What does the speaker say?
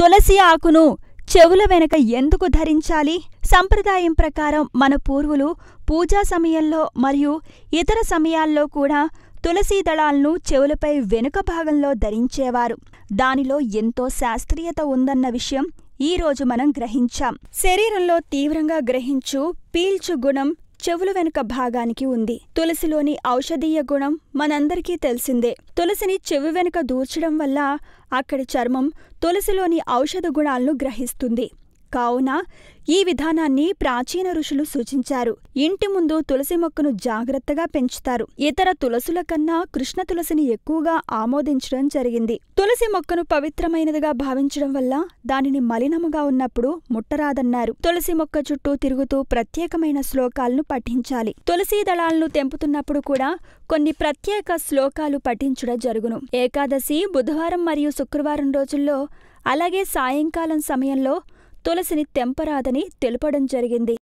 తులసి ఆకును చెవుల వెనక ఎందుకు ధరించాలి సంప్రదాయం ప్రకారం మన పూర్వులు పూజా సమయంలో మరియు ఇతర సమయాల్లో కూడా తులసీ దళాలను చెవులపై వెనుక భాగంలో ధరించేవారు దానిలో ఎంతో శాస్త్రీయత ఉందన్న విషయం ఈ రోజు మనం గ్రహించాం శరీరంలో తీవ్రంగా గ్రహించు పీల్చు గుణం చెవుల వెనుక భాగానికి ఉంది తులసిలోని ఔషధీయ గుణం మనందరికీ తెలిసిందే తులసిని చెవి వెనుక దూర్చడం వల్ల అక్కడి చర్మం తులసిలోని ఔషధ గుణాలను గ్రహిస్తుంది కావున ఈ విధానాన్ని ప్రాచీన ఋషులు సూచించారు ఇంటి ముందు తులసి మొక్కను జాగ్రత్తగా పెంచుతారు ఇతర తులసుల కన్నా కృష్ణ తులసిని ఎక్కువగా ఆమోదించడం జరిగింది తులసి మొక్కను పవిత్రమైనదిగా భావించడం వల్ల దానిని మలినముగా ఉన్నప్పుడు ముట్టరాదన్నారు తులసి మొక్క చుట్టూ తిరుగుతూ ప్రత్యేకమైన శ్లోకాలను పఠించాలి తులసీ దళాలను తెంపుతున్నప్పుడు కూడా కొన్ని ప్రత్యేక శ్లోకాలు పఠించడం జరుగును ఏకాదశి బుధవారం మరియు శుక్రవారం రోజుల్లో అలాగే సాయంకాలం సమయంలో తులసిని తెంపరాదని తెలుపడం జరిగింది